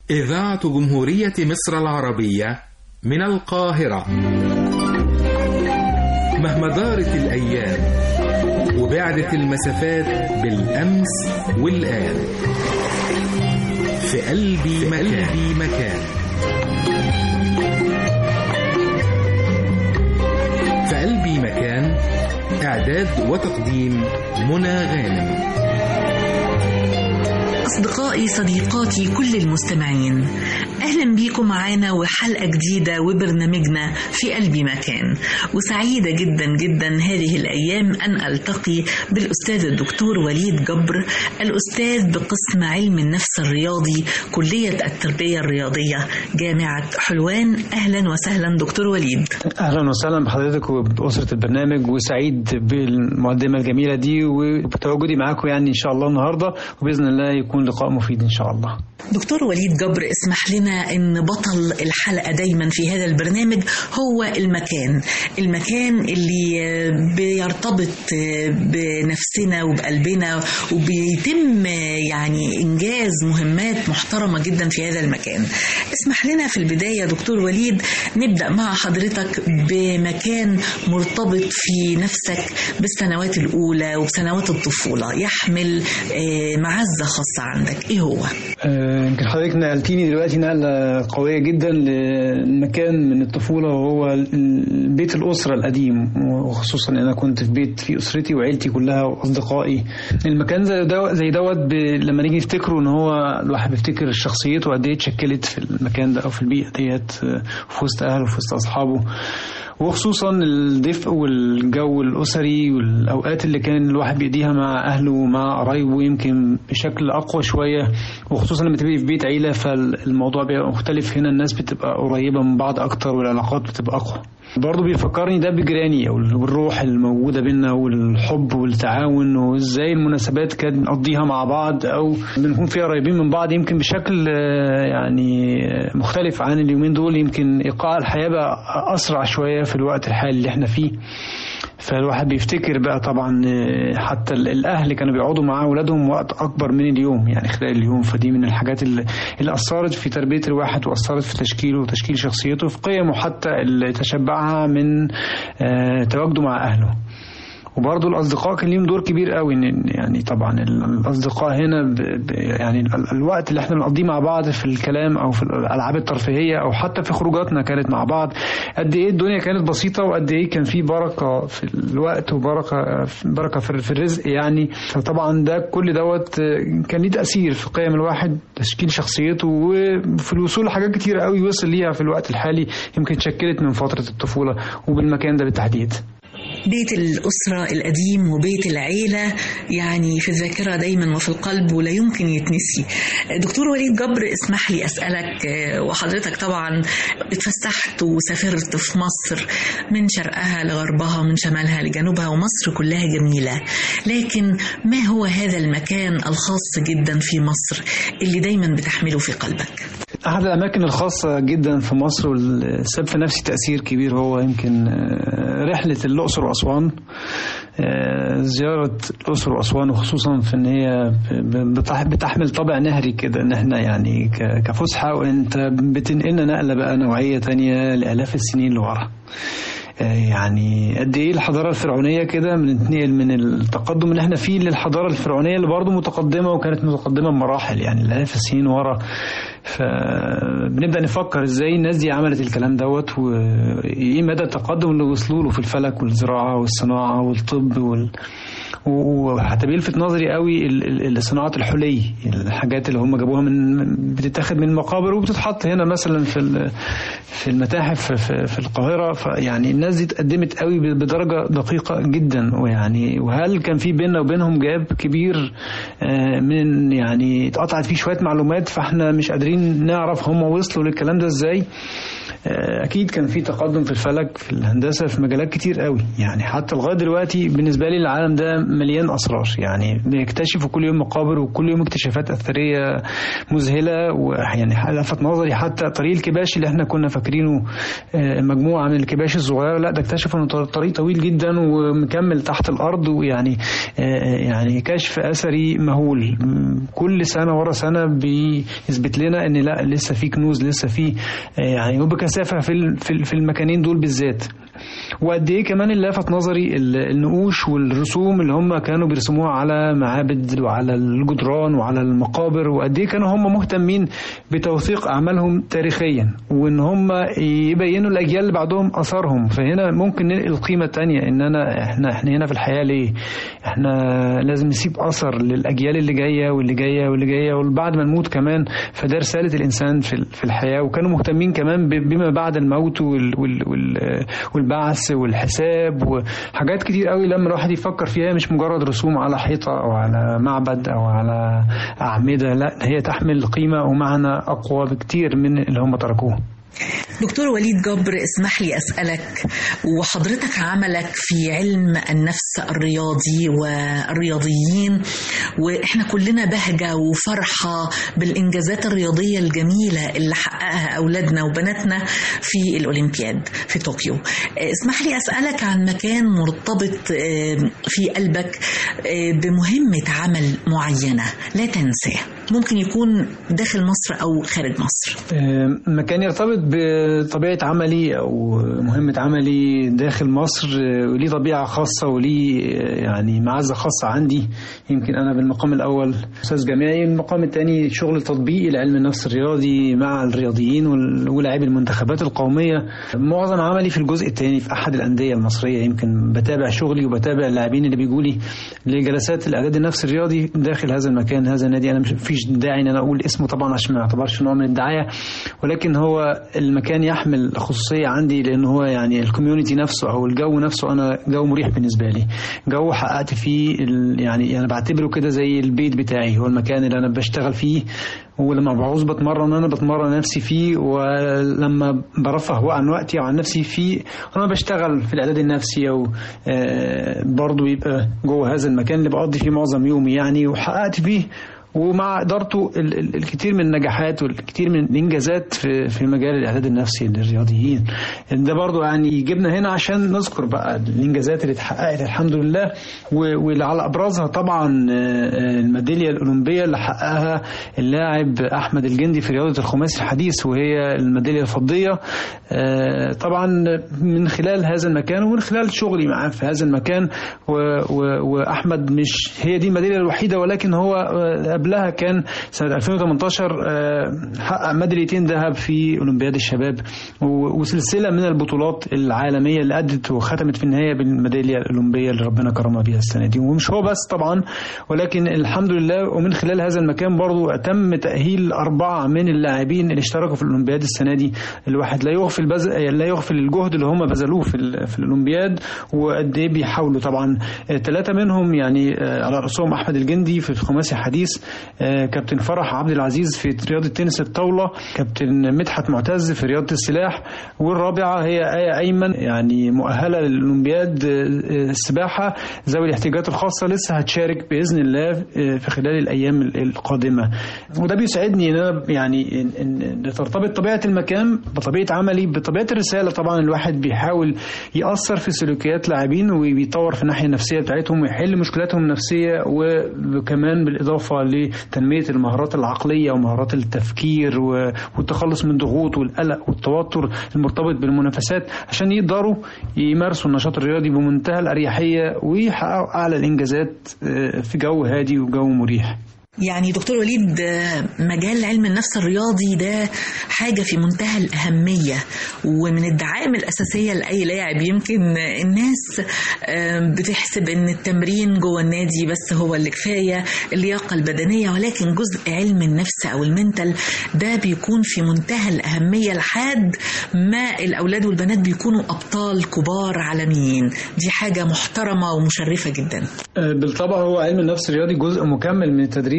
إذاعة جمهورية مصر العربية من القاهرة مهما دارت الأيام وبعدت المسافات بالأمس والآن في قلبي مكان, قلبي مكان في قلبي مكان إعداد وتقديم منى غانم أصدقائي صديقاتي كل المستمعين أهلا بيكم معانا وحلقة جديدة وبرنامجنا في قلبي مكان وسعيدة جدا جدا هذه الأيام أن ألتقي بالأستاذ الدكتور وليد جبر الأستاذ بقسم علم النفس الرياضي كلية التربية الرياضية جامعة حلوان أهلا وسهلا دكتور وليد أهلا وسهلا بحضرتك وبأسرة البرنامج وسعيد بالمقدمة الجميلة دي وبتواجدي معاكم يعني إن شاء الله النهاردة وبإذن الله يكون لقاء مفيد إن شاء الله دكتور وليد جبر اسمح لنا ان بطل الحلقه دايما في هذا البرنامج هو المكان المكان اللي بيرتبط بنفسنا وبقلبنا وبيتم يعني انجاز مهمات محترمه جدا في هذا المكان اسمح لنا في البدايه دكتور وليد نبدا مع حضرتك بمكان مرتبط في نفسك بالسنوات الاولى وبسنوات الطفوله يحمل معزه خاصه عندك ايه هو يمكن حضرتك نقلتيني دلوقتي نقلة قوية جدا لمكان من الطفولة وهو بيت الأسرة القديم وخصوصا أنا كنت في بيت في أسرتي وعيلتي كلها وأصدقائي المكان زي دوت زي دوت لما نيجي نفتكره إن هو الواحد بيفتكر شخصيته قد إيه اتشكلت في المكان ده أو في البيئة ديت في وسط أهله وفي وسط أصحابه وخصوصا الدفء والجو الأسري والأوقات اللي كان الواحد بيقضيها مع أهله ومع قرايبه يمكن بشكل أقوى شوية وخصوصا لما تبقي في بيت عيلة فالموضوع بيبقى مختلف هنا الناس بتبقى قريبة من بعض أكتر والعلاقات بتبقى أقوى برضه بيفكرني ده بجيراني والروح الموجودة بينا والحب والتعاون وازاي المناسبات كانت بنقضيها مع بعض او بنكون فيها قريبين من بعض يمكن بشكل يعني مختلف عن اليومين دول يمكن ايقاع الحياة بقى اسرع شوية في الوقت الحالي اللي احنا فيه فالواحد بيفتكر بقى طبعا حتى الاهل كانوا بيقعدوا مع اولادهم وقت اكبر من اليوم يعني خلال اليوم فدي من الحاجات اللي, اللي اثرت في تربيه الواحد واثرت في تشكيله وتشكيل شخصيته في قيمه حتى اللي تشبعها من تواجده مع اهله وبرضه الاصدقاء كان ليهم دور كبير قوي يعني طبعا الاصدقاء هنا ب ب يعني الوقت اللي احنا بنقضيه مع بعض في الكلام او في الالعاب الترفيهيه او حتى في خروجاتنا كانت مع بعض قد ايه الدنيا كانت بسيطه وقد ايه كان في بركه في الوقت وبركه بركه في الرزق يعني فطبعا ده كل دوت كان ليه تاثير في قيم الواحد تشكيل شخصيته وفي الوصول لحاجات كتيره قوي وصل ليها في الوقت الحالي يمكن اتشكلت من فتره الطفوله وبالمكان ده بالتحديد بيت الأسرة القديم وبيت العيلة يعني في الذاكرة دايما وفي القلب ولا يمكن يتنسي دكتور وليد جبر اسمح لي أسألك وحضرتك طبعا اتفسحت وسافرت في مصر من شرقها لغربها من شمالها لجنوبها ومصر كلها جميلة لكن ما هو هذا المكان الخاص جدا في مصر اللي دايما بتحمله في قلبك أحد الأماكن الخاصة جدا في مصر والسبب في نفسي تأثير كبير هو يمكن رحلة الأقصر وأسوان زيارة الأقصر وأسوان وخصوصا في إن هي بتحمل طابع نهري كده إن إحنا يعني كفسحة وأنت بتنقلنا نقلة بقى نوعية تانية لآلاف السنين لورا يعني قد ايه الحضاره الفرعونيه كده بنتنقل من التقدم اللي احنا فيه للحضاره الفرعونيه اللي برضه متقدمه وكانت متقدمه بمراحل يعني الالاف السنين ورا فبنبدا نفكر ازاي الناس دي عملت الكلام دوت وايه مدى التقدم اللي وصلوا له في الفلك والزراعه والصناعه والطب وال وحتى بيلفت نظري قوي الصناعات الحلي الحاجات اللي هم جابوها من بتتاخد من المقابر وبتتحط هنا مثلا في في المتاحف في, في القاهره فيعني الناس دي اتقدمت قوي بدرجه دقيقه جدا ويعني وهل كان في بيننا وبينهم جاب كبير من يعني اتقطعت فيه شويه معلومات فاحنا مش قادرين نعرف هم وصلوا للكلام ده ازاي اكيد كان في تقدم في الفلك في الهندسه في مجالات كتير قوي يعني حتى لغايه دلوقتي بالنسبه لي العالم ده مليان اسرار يعني بيكتشفوا كل يوم مقابر وكل يوم اكتشافات اثريه مذهله ويعني لفت نظري حتى طريق الكباش اللي احنا كنا فاكرينه مجموعه من الكباش الصغيره لا ده اكتشفوا انه طريق طويل جدا ومكمل تحت الارض ويعني يعني كشف اثري مهول كل سنه ورا سنه بيثبت لنا ان لا لسه في كنوز لسه في يعني وبكثافه في في المكانين دول بالذات وقد ايه كمان اللي لفت نظري النقوش والرسوم اللي هم كانوا بيرسموها على معابد وعلى الجدران وعلى المقابر وقد ايه كانوا هم مهتمين بتوثيق اعمالهم تاريخيا وان هم يبينوا الاجيال اللي بعدهم اثارهم فهنا ممكن ننقل قيمه تانية ان انا احنا احنا هنا في الحياه ليه؟ احنا لازم نسيب اثر للاجيال اللي جايه واللي جايه واللي جايه وبعد ما نموت كمان فده رساله الانسان في في الحياه وكانوا مهتمين كمان بما بعد الموت وال وال وال والبعث والحساب وحاجات كتير قوي لما الواحد يفكر فيها مش مجرد رسوم على حيطة أو على معبد أو على أعمدة لا هي تحمل قيمة ومعنى أقوى بكتير من اللي هم تركوه دكتور وليد جبر اسمح لي أسألك وحضرتك عملك في علم النفس الرياضي والرياضيين وإحنا كلنا بهجة وفرحة بالإنجازات الرياضية الجميلة اللي حققها أولادنا وبناتنا في الأولمبياد في طوكيو اسمح لي أسألك عن مكان مرتبط في قلبك بمهمة عمل معينة لا تنساه ممكن يكون داخل مصر أو خارج مصر مكان يرتبط بطبيعة عملي أو مهمة عملي داخل مصر وليه طبيعة خاصة وليه يعني معزة خاصة عندي يمكن أنا بالمقام الأول أستاذ جامعي المقام الثاني شغل تطبيقي لعلم النفس الرياضي مع الرياضيين ولاعبي المنتخبات القومية معظم عملي في الجزء الثاني في أحد الأندية المصرية يمكن بتابع شغلي وبتابع اللاعبين اللي بيجوا لي لجلسات الإعداد النفسي الرياضي داخل هذا المكان هذا النادي أنا مش فيش داعي إن أنا أقول اسمه طبعا عشان ما يعتبرش نوع من الدعاية ولكن هو المكان يحمل خصوصية عندي لأن هو يعني الكوميونتي نفسه أو الجو نفسه أنا جو مريح بالنسبة لي جو حققت فيه يعني أنا بعتبره كده زي البيت بتاعي هو المكان اللي أنا بشتغل فيه ولما بعوز بتمرن انا بتمرن نفسي فيه ولما برفه عن وقتي او عن نفسي فيه انا بشتغل في الاعداد النفسي او برضه بيبقى جوه هذا المكان اللي بقضي فيه معظم يومي يعني وحققت فيه ومع ادارته الكثير من النجاحات والكثير من الانجازات في في مجال الاعداد النفسي للرياضيين ده برضو يعني يجيبنا هنا عشان نذكر بقى الانجازات اللي اتحققت الحمد لله واللي على ابرزها طبعا الميداليه الاولمبيه اللي حققها اللاعب احمد الجندي في رياضه الخماسي الحديث وهي الميداليه الفضيه طبعا من خلال هذا المكان ومن خلال شغلي معاه في هذا المكان واحمد مش هي دي الميداليه الوحيده ولكن هو قبلها كان سنة 2018 حقق ميداليتين ذهب في أولمبياد الشباب وسلسلة من البطولات العالمية اللي أدت وختمت في النهاية بالميدالية الأولمبية اللي ربنا كرمها بيها السنة دي ومش هو بس طبعا ولكن الحمد لله ومن خلال هذا المكان برضو تم تأهيل أربعة من اللاعبين اللي اشتركوا في الأولمبياد السنة دي الواحد لا يغفل بز... لا يغفل الجهد اللي هم بذلوه في, ال... في الأولمبياد وقد إيه بيحاولوا طبعا ثلاثة منهم يعني على رأسهم أحمد الجندي في الخماسي الحديث كابتن فرح عبد العزيز في رياضة تنس الطاولة كابتن مدحت معتز في رياضة السلاح والرابعة هي آية أيمن يعني مؤهلة للأولمبياد السباحة ذوي الاحتياجات الخاصة لسه هتشارك بإذن الله في خلال الأيام القادمة وده بيساعدني إن أنا يعني إن ترتبط طبيعة المكان بطبيعة عملي بطبيعة الرسالة طبعا الواحد بيحاول يأثر في سلوكيات لاعبين وبيطور في الناحية النفسية بتاعتهم ويحل مشكلاتهم النفسية وكمان بالإضافة لتنمية المهارات العقلية ومهارات التفكير والتخلص من الضغوط والقلق والتوتر المرتبط بالمنافسات عشان يقدروا يمارسوا النشاط الرياضي بمنتهى الأريحية ويحققوا أعلى الإنجازات في جو هادي وجو مريح يعني دكتور وليد مجال علم النفس الرياضي ده حاجة في منتهى الأهمية ومن الدعائم الأساسية لأي لاعب يمكن الناس بتحسب إن التمرين جوه النادي بس هو اللي كفاية اللياقة البدنية ولكن جزء علم النفس أو المنتال ده بيكون في منتهى الأهمية لحد ما الأولاد والبنات بيكونوا أبطال كبار عالميين دي حاجة محترمة ومشرفة جدا بالطبع هو علم النفس الرياضي جزء مكمل من التدريب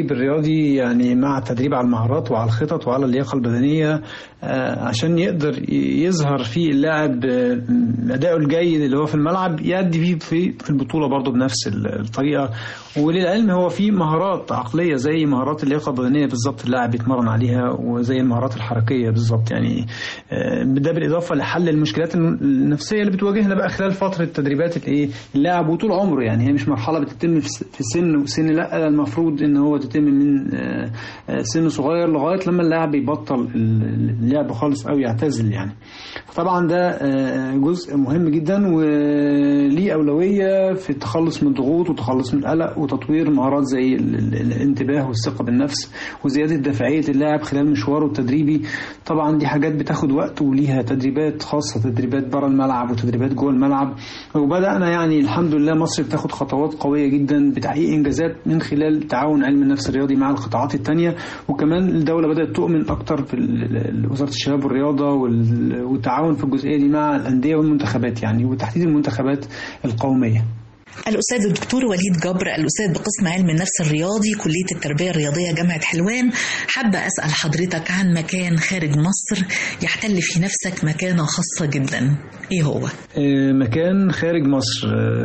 التدريب الرياضي يعني مع التدريب على المهارات وعلى الخطط وعلى اللياقه البدنيه عشان يقدر يظهر فيه اللاعب اداؤه الجيد اللي هو في الملعب يأدي فيه في في البطوله برضه بنفس الطريقه وللعلم هو في مهارات عقليه زي مهارات اللياقه البدنيه بالظبط اللاعب بيتمرن عليها وزي المهارات الحركيه بالظبط يعني ده بالاضافه لحل المشكلات النفسيه اللي بتواجهنا بقى خلال فتره تدريبات الايه اللاعب وطول عمره يعني هي مش مرحله بتتم في سن وسن لا المفروض ان هو تتم من سن صغير لغايه لما اللاعب يبطل اللعب خالص او يعتزل يعني طبعا ده جزء مهم جدا وليه اولويه في التخلص من الضغوط والتخلص من القلق وتطوير مهارات زي الانتباه والثقه بالنفس وزياده دافعيه اللاعب خلال مشواره التدريبي طبعا دي حاجات بتاخد وقت وليها تدريبات خاصه تدريبات بره الملعب وتدريبات جوه الملعب وبدانا يعني الحمد لله مصر بتاخد خطوات قويه جدا بتحقيق انجازات من خلال تعاون علم النفس الرياضي مع القطاعات الثانيه وكمان الدوله بدات تؤمن اكتر في وزاره الشباب والرياضه والتعاون في الجزئيه دي مع الانديه والمنتخبات يعني وتحديد المنتخبات القوميه الأستاذ الدكتور وليد جبر الأستاذ بقسم علم النفس الرياضي كلية التربية الرياضية جامعة حلوان حابة أسأل حضرتك عن مكان خارج مصر يحتل في نفسك مكانة خاصة جدا إيه هو؟ مكان خارج مصر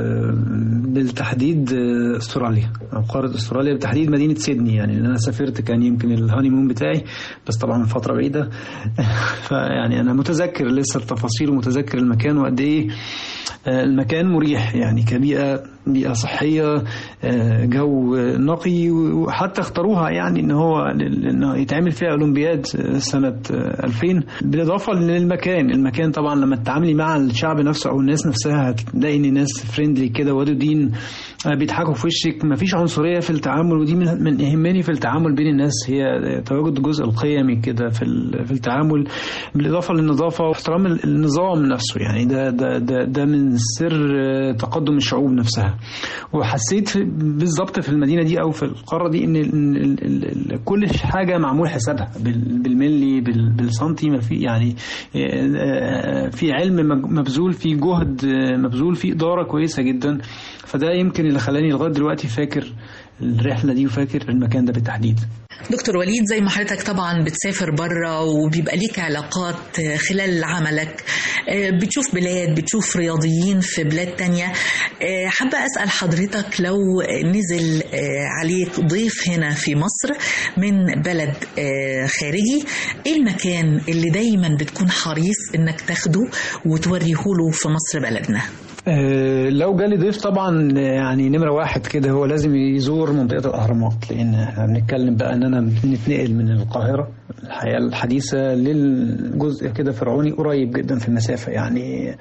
بالتحديد استراليا أو قارة استراليا بالتحديد مدينة سيدني يعني أنا سافرت كان يمكن الهاني مون بتاعي بس طبعا من فترة بعيدة فيعني أنا متذكر لسه التفاصيل ومتذكر المكان وقد إيه المكان مريح يعني كبيئة بيئة صحية جو نقي وحتى اختاروها يعني ان هو انه يتعمل فيها اولمبياد سنة 2000 بالاضافة للمكان المكان طبعا لما تتعاملي مع الشعب نفسه او الناس نفسها هتلاقي ان ناس فريندلي كده ودودين بيضحكوا في وشك مفيش عنصرية في التعامل ودي من يهمني في التعامل بين الناس هي تواجد الجزء القيمي كده في في التعامل بالاضافة للنظافة واحترام النظام نفسه يعني ده ده ده, ده من سر تقدم الشعوب نفسها وحسيت بالظبط في المدينه دي او في القاره دي ان ال ال ال كل حاجه معمول حسابها بالملي بالسنتي ما في يعني في علم مبذول في جهد مبذول في اداره كويسه جدا فده يمكن اللي خلاني لغايه دلوقتي فاكر الرحله دي وفاكر المكان ده بالتحديد دكتور وليد زي ما حضرتك طبعا بتسافر بره وبيبقى ليك علاقات خلال عملك بتشوف بلاد بتشوف رياضيين في بلاد تانية حابة أسأل حضرتك لو نزل عليك ضيف هنا في مصر من بلد خارجي ايه المكان اللي دايما بتكون حريص انك تاخده وتوريه له في مصر بلدنا لو جالي ضيف طبعا يعني نمره واحد كده هو لازم يزور منطقه الاهرامات لان احنا بنتكلم بقى ان انا بنتنقل من القاهره الحياه الحديثه للجزء كده فرعوني قريب جدا في المسافه يعني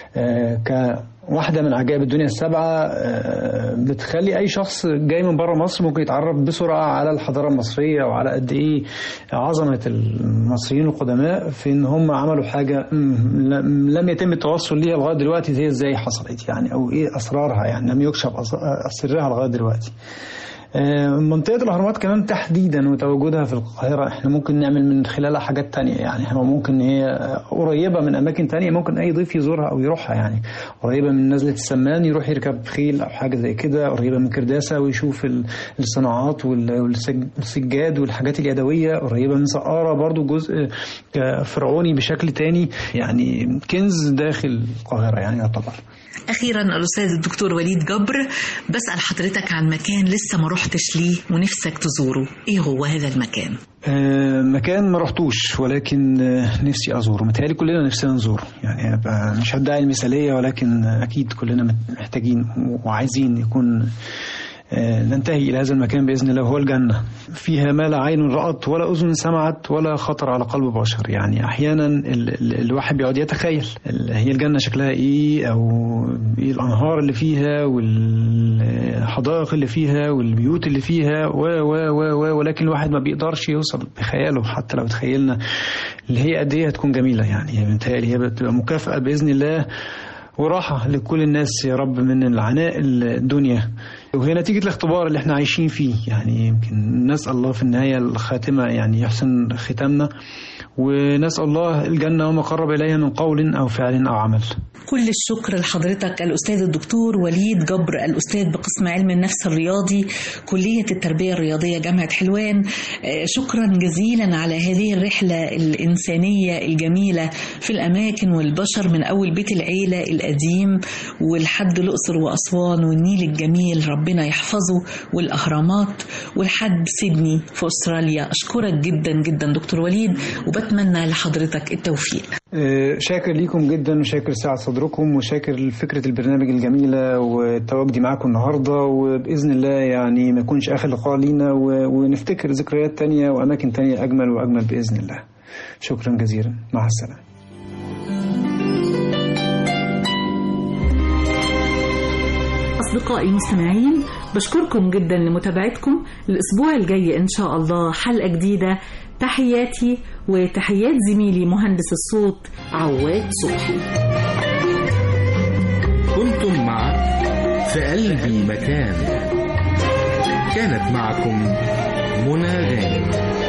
ك واحدة من عجائب الدنيا السبعة بتخلي أي شخص جاي من بره مصر ممكن يتعرف بسرعة على الحضارة المصرية وعلى قد إيه عظمة المصريين القدماء في إن هم عملوا حاجة لم يتم التوصل ليها لغاية دلوقتي هي إزاي حصلت يعني أو إيه أسرارها يعني لم يكشف سرها لغاية دلوقتي. منطقة الأهرامات كمان تحديدا وتواجدها في القاهرة احنا ممكن نعمل من خلالها حاجات تانية يعني احنا ممكن هي قريبة من أماكن تانية ممكن أي ضيف يزورها أو يروحها يعني قريبة من نزلة السمان يروح يركب خيل أو حاجة زي كده قريبة من كرداسة ويشوف الصناعات والسجاد والحاجات اليدوية قريبة من سقارة برضو جزء فرعوني بشكل تاني يعني كنز داخل القاهرة يعني يعتبر أخيرا الأستاذ الدكتور وليد جبر بسأل حضرتك عن مكان لسه ما رحتش ليه ونفسك تزوره إيه هو هذا المكان؟ آه مكان ما رحتوش ولكن آه نفسي أزوره متهيألي كلنا نفسنا نزوره يعني مش هدعي المثالية ولكن أكيد كلنا محتاجين وعايزين يكون ننتهي إلى هذا المكان بإذن الله هو الجنة فيها ما لا عين رأت ولا أذن سمعت ولا خطر على قلب بشر يعني أحيانا ال ال الواحد بيقعد يتخيل هي الجنة شكلها إيه أو إيه الأنهار اللي فيها والحدائق اللي فيها والبيوت اللي فيها و و و و ولكن الواحد ما بيقدرش يوصل بخياله حتى لو تخيلنا اللي هي قد إيه هتكون جميلة يعني متهيألي هي بتبقى مكافأة بإذن الله وراحة لكل الناس يا رب من العناء الدنيا وهي نتيجة الاختبار اللي احنا عايشين فيه يعني يمكن نسأل الله في النهاية الخاتمة يعني يحسن ختامنا ونسأل الله الجنة وما قرب إليها من قول أو فعل أو عمل كل الشكر لحضرتك الأستاذ الدكتور وليد جبر الأستاذ بقسم علم النفس الرياضي كلية التربية الرياضية جامعة حلوان شكرا جزيلا على هذه الرحلة الإنسانية الجميلة في الأماكن والبشر من أول بيت العيلة القديم ولحد الأقصر وأسوان والنيل الجميل ربنا يحفظه والأهرامات ولحد سيدني في أستراليا أشكرك جدا جدا دكتور وليد وبتمنى لحضرتك التوفيق شاكر ليكم جدا وشاكر سعة صدركم وشاكر فكرة البرنامج الجميلة وتواجدي معاكم النهاردة وبإذن الله يعني ما يكونش آخر لقاء لينا ونفتكر ذكريات تانية وأماكن تانية أجمل وأجمل بإذن الله شكرا جزيلا مع السلامة أصدقائي المستمعين بشكركم جدا لمتابعتكم الأسبوع الجاي إن شاء الله حلقة جديدة تحياتي وتحيات زميلي مهندس الصوت عواد صبحي كنتم مع في قلبي مكان كانت معكم منى غانم